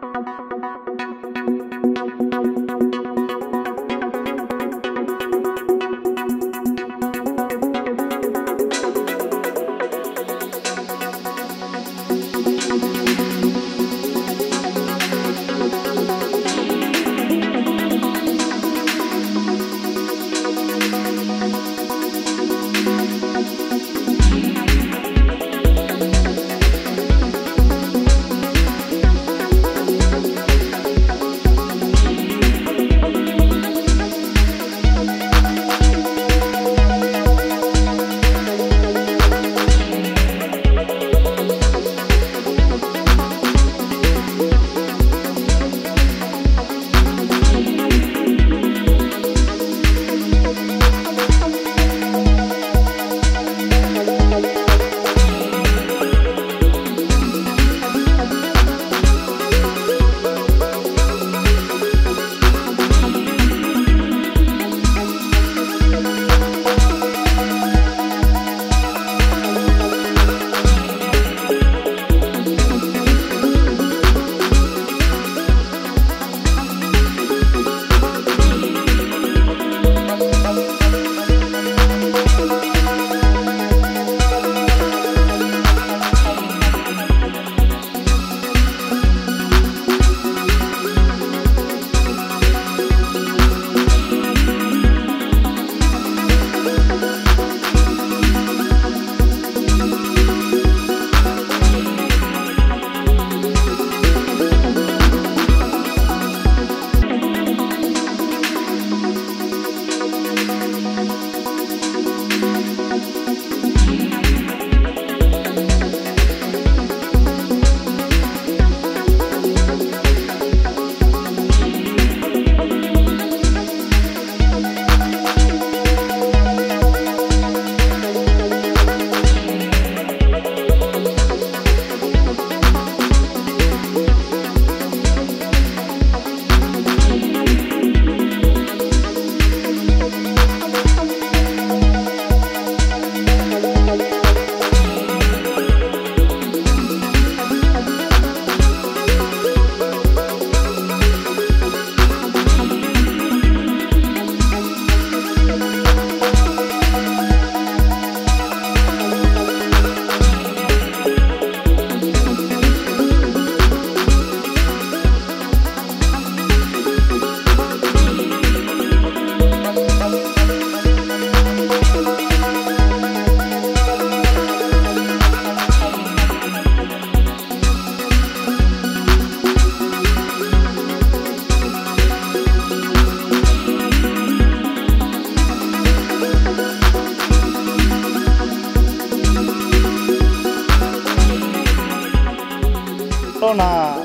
so నా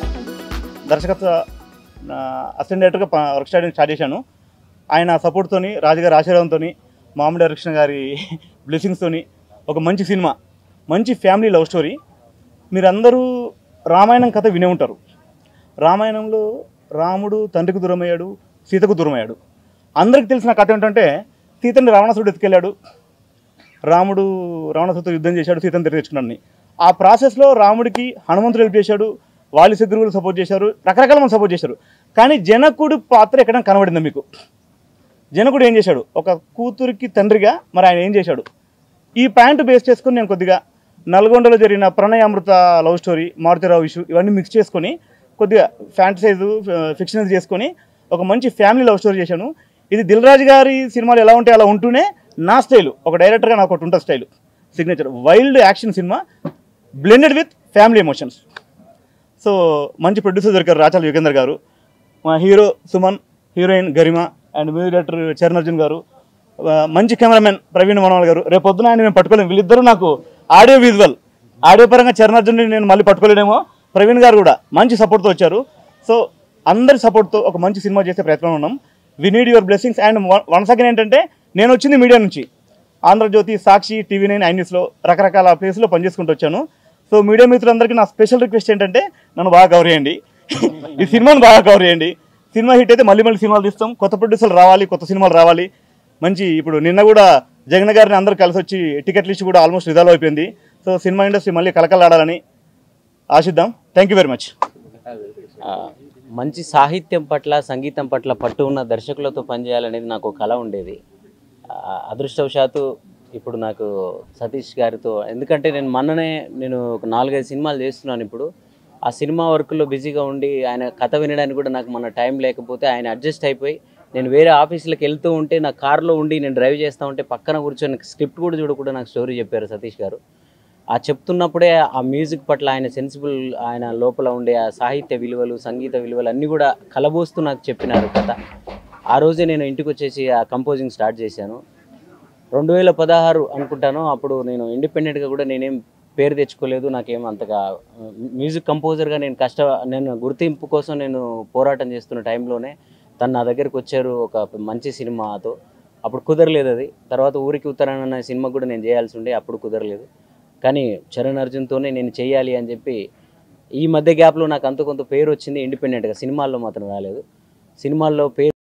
దర్శకత్వ నా అసిస్టెంట్ డైరెక్టర్గా ప- వర్క్ స్టార్టింగ్ స్టార్ట్ చేశాను ఆయన సపోర్ట్తోని రాజుగారి ఆశీర్వాదంతో మామిడి డైరెక్షన్ గారి బ్లెస్సింగ్స్తోని ఒక మంచి సినిమా మంచి ఫ్యామిలీ లవ్ స్టోరీ మీరందరూ రామాయణం కథ వినే ఉంటారు రామాయణంలో రాముడు తండ్రికి దూరమయ్యాడు సీతకు దూరమయ్యాడు అందరికి తెలిసిన కథ ఏంటంటే సీతని రావణాసుడు ఎత్తుకెళ్ళాడు రాముడు రావణాసుడితో యుద్ధం చేశాడు సీతను తిరిగి తెచ్చుకున్నాడని ఆ ప్రాసెస్లో రాముడికి హనుమంతుడు హెల్ప్ చేశాడు వాలి శత్రువులు సపోర్ట్ చేశారు రకరకాల మంది సపోర్ట్ చేశారు కానీ జనకుడి పాత్ర ఎక్కడ కనబడిందా మీకు జనకుడు ఏం చేశాడు ఒక కూతురికి తండ్రిగా మరి ఆయన ఏం చేశాడు ఈ పాయింట్ బేస్ చేసుకొని నేను కొద్దిగా నల్గొండలో జరిగిన Pranay Amrutha love story Maruthi Rao issue ఇవన్నీ మిక్స్ చేసుకొని కొద్దిగా ఫ్యాంటసైజు ఫిక్షనైజ్ చేసుకొని ఒక మంచి ఫ్యామిలీ లవ్ స్టోరీ చేశాను ఇది దిల్ రాజు గారి సినిమాలు ఎలా ఉంటాయి అలా ఉంటూనే నా స్టైల్ ఒక డైరెక్టర్గా నాకు ఒకటి ఉంటుంది style signature wild action cinema blended with family emotions so మంచి ప్రొడ్యూసర్ దొరికారు రాచాల యుగేందర్ గారు మా hero Suman heroine Garima and music director Charan Arjun garu ఆ, మంచి కెమెరామెన్ ప్రవీణ్ మనోహర్ గారు రేపు పొద్దున ఆయన మేము పట్టుకోలేము వీళ్ళిద్దరూ నాకు ఆడియో విజువల్ ఆడియో పరంగా చరణ్ అర్జున్ నేను మళ్ళీ పట్టుకోలేడేమో ప్రవీణ్ గారు కూడా మంచి సపోర్ట్తో వచ్చారు సో అందరి సపోర్ట్తో ఒక మంచి సినిమా చేసే ప్రయత్నం ఉన్నాం we need your blessings and one second ఏంటంటే నేను వచ్చింది మీడియా నుంచి Andhra Jyothy Sakshi TV nine I న్యూస్లో రకరకాల ప్లేస్లో పనిచేసుకుంటూ వచ్చాను సో మీడియా మిత్రులందరికీ నా స్పెషల్ రిక్వెస్ట్ ఏంటంటే నన్ను బాగా కవర్ చేయండి ఈ సినిమాను బాగా కవర్ చేయండి సినిమా హిట్ అయితే మళ్ళీ మళ్ళీ సినిమాలు తీస్తాం కొత్త ప్రొడ్యూసర్లు రావాలి కొత్త సినిమాలు రావాలి మంచి ఇప్పుడు నిన్న కూడా జగన్ గారిని అందరూ కలిసి వచ్చి టికెట్ లిస్ట్ కూడా ఆల్మోస్ట్ రిజాల్వ్ అయిపోయింది సో సినిమా ఇండస్ట్రీ మళ్ళీ కలకలాడాలని ఆశిద్దాం థ్యాంక్ యూ వెరీ మచ్ ఆ, మంచి సాహిత్యం పట్ల సంగీతం పట్ల పట్టు ఉన్న దర్శకులతో పనిచేయాలనేది నాకు ఒక కళ ఉండేది ఆ, అదృష్టవశాత్తు ఇప్పుడు నాకు సతీష్ గారితో ఎందుకంటే నేను మొన్ననే నేను ఒక నాలుగైదు సినిమాలు చేస్తున్నాను ఇప్పుడు ఆ సినిమా వర్క్లో బిజీగా ఉండి ఆయన కథ వినడానికి కూడా నాకు మన టైం లేకపోతే ఆయన అడ్జస్ట్ అయిపోయి నేను వేరే ఆఫీసులకు వెళ్తూ ఉంటే నా కార్లో ఉండి నేను డ్రైవ్ చేస్తూ ఉంటే పక్కన కూర్చొని స్క్రిప్ట్ కూడా చూడకుండా నాకు స్టోరీ చెప్పారు సతీష్ గారు ఆ చెప్తున్నప్పుడే ఆ మ్యూజిక్ పట్ల ఆయన సెన్సిబుల్ ఆయన లోపల ఉండే ఆ సాహిత్య విలువలు సంగీత విలువలు అన్నీ కూడా కలబోస్తూ నాకు చెప్పినారు కథ ఆ రోజే నేను ఇంటికి వచ్చేసి ఆ కంపోజింగ్ స్టార్ట్ చేశాను రెండు వేల పదహారు అనుకుంటాను అప్పుడు నేను ఇండిపెండెంట్గా కూడా నేనేం పేరు తెచ్చుకోలేదు నాకేం అంతగా ఆ, మ్యూజిక్ కంపోజర్గా నేను కష్ట నేను గుర్తింపు కోసం నేను పోరాటం చేస్తున్న టైంలోనే తను నా దగ్గరికి వచ్చారు ఒక మంచి సినిమాతో అప్పుడు కుదరలేదు అది తర్వాత ఊరికి ఉత్తరాయణ అనే సినిమా కూడా నేను చేయాల్సి ఉండే అప్పుడు కుదరలేదు కానీ చరణ్ అర్జున్తోనే నేను చేయాలి అని చెప్పి ఈ మధ్య గ్యాప్లో నాకు అంత కొంత పేరు వచ్చింది ఇండిపెండెంట్గా సినిమాల్లో మాత్రం రాలేదు సినిమాల్లో పేరు